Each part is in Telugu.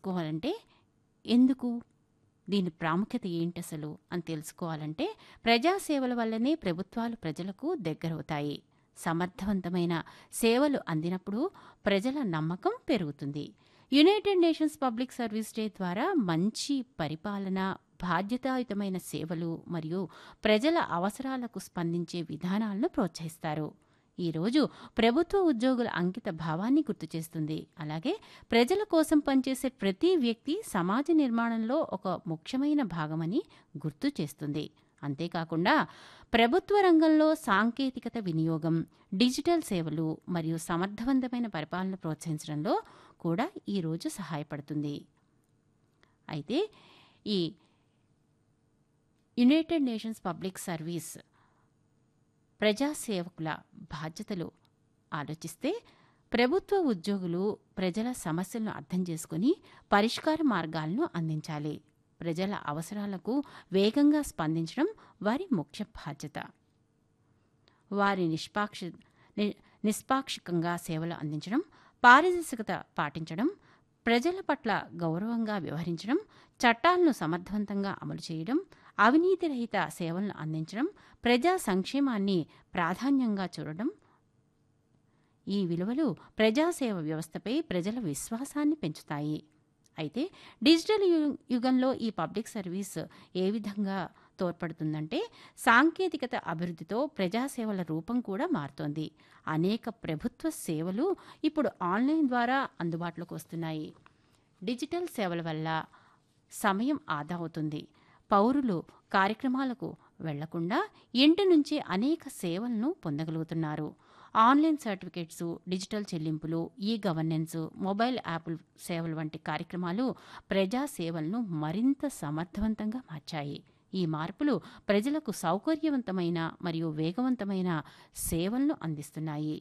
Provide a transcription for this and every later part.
తెలుసుకోవాలంటే ఎందుకు దీని ప్రాముఖ్యత ఏంటి అసలు అని తెలుసుకోవాలంటే ప్రజాసేవల వల్లనే ప్రభుత్వాలు ప్రజలకు దగ్గరవుతాయి సమర్థవంతమైన సేవలు అందినప్పుడు ప్రజల నమ్మకం పెరుగుతుంది United Nations public service day ద్వారా మంచి పరిపాలన బాధ్యతాయుతమైన సేవలు మరియు ప్రజల అవసరాలకు స్పందించే విధానాలను ప్రోత్సహిస్తారు ఈరోజు ప్రభుత్వ ఉద్యోగుల అంకిత భావాన్ని గుర్తు చేస్తుంది అలాగే ప్రజల కోసం పనిచేసే ప్రతి వ్యక్తి సమాజ నిర్మాణంలో ఒక ముఖ్యమైన భాగమని గుర్తు చేస్తుంది అంతేకాకుండా ప్రభుత్వ రంగంలో సాంకేతికత వినియోగం డిజిటల్ సేవలు మరియు సమర్థవంతమైన పరిపాలన ప్రోత్సహించడంలో కూడా ఈరోజు సహాయపడుతుంది అయితే ఈ యునైటెడ్ నేషన్స్ పబ్లిక్ సర్వీస్ ప్రజాసేవకుల బాధ్యతలు ఆలోచిస్తే ప్రభుత్వ ఉద్యోగులు ప్రజల సమస్యలను అర్థం చేసుకుని పరిష్కార మార్గాలను అందించాలి ప్రజల అవసరాలకు వేగంగా స్పందించడం వారి ముఖ్య బాధ్యత వారి నిష్పాక్ష ని- నిష్పాక్షికంగా సేవలు అందించడం పారదర్శకత పాటించడం ప్రజల పట్ల గౌరవంగా వ్యవహరించడం చట్టాలను సమర్థవంతంగా అమలు చేయడం అవినీతి రహిత సేవలను అందించడం ప్రజా సంక్షేమాన్ని ప్రాధాన్యంగా చూడడం ఈ విలువలు ప్రజాసేవ వ్యవస్థపై ప్రజల విశ్వాసాన్ని పెంచుతాయి అయితే డిజిటల్ యు- యుగంలో ఈ పబ్లిక్ సర్వీస్ ఏ విధంగా తోడ్పడుతుందంటే సాంకేతికత అభివృద్ధితో ప్రజాసేవల రూపం కూడా మారుతోంది అనేక ప్రభుత్వ సేవలు ఇప్పుడు ఆన్లైన్ ద్వారా అందుబాటులోకి వస్తున్నాయి డిజిటల్ సేవల వల్ల సమయం ఆదా అవుతుంది పౌరులు కార్యక్రమాలకు వెళ్లకుండా ఇంటి నుంచే అనేక సేవలను పొందగలుగుతున్నారు ఆన్లైన్ సర్టిఫికేట్స్ డిజిటల్ చెల్లింపులు ఈ గవర్నెన్స్ మొబైల్ యాప్ల సేవలు వంటి కార్యక్రమాలు ప్రజా సేవలను మరింత సమర్థవంతంగా మార్చాయి ఈ మార్పులు ప్రజలకు సౌకర్యవంతమైన మరియు వేగవంతమైన సేవలను అందిస్తున్నాయి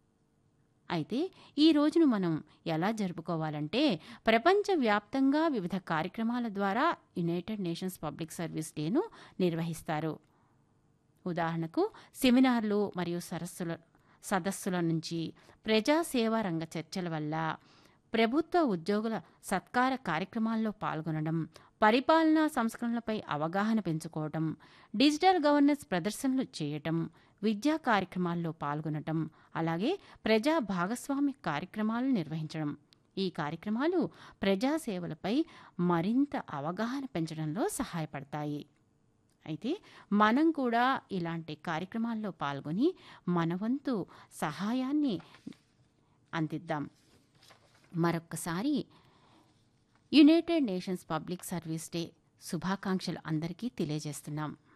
అయితే ఈ రోజును మనం ఎలా జరుపుకోవాలంటే ప్రపంచవ్యాప్తంగా వివిధ కార్యక్రమాల ద్వారా యునైటెడ్ నేషన్స్ పబ్లిక్ సర్వీస్ డేను నిర్వహిస్తారు ఉదాహరణకు సెమినార్లు మరియు సరస్సుల సదస్సుల నుంచి ప్రజాసేవా రంగ చర్చల వల్ల ప్రభుత్వ ఉద్యోగుల సత్కార కార్యక్రమాల్లో పాల్గొనడం పరిపాలనా సంస్కరణలపై అవగాహన పెంచుకోవడం డిజిటల్ గవర్నెన్స్ ప్రదర్శనలు చేయటం విద్యా కార్యక్రమాల్లో పాల్గొనటం అలాగే ప్రజా భాగస్వామ్య కార్యక్రమాలు నిర్వహించడం ఈ కార్యక్రమాలు ప్రజాసేవలపై మరింత అవగాహన పెంచడంలో సహాయపడతాయి అయితే మనం కూడా ఇలాంటి కార్యక్రమాల్లో పాల్గొని మన వంతు సహాయాన్ని అందిద్దాం మరొక్కసారి United Nations public service day శుభాకాంక్షలు అందరికీ తెలియజేస్తున్నాం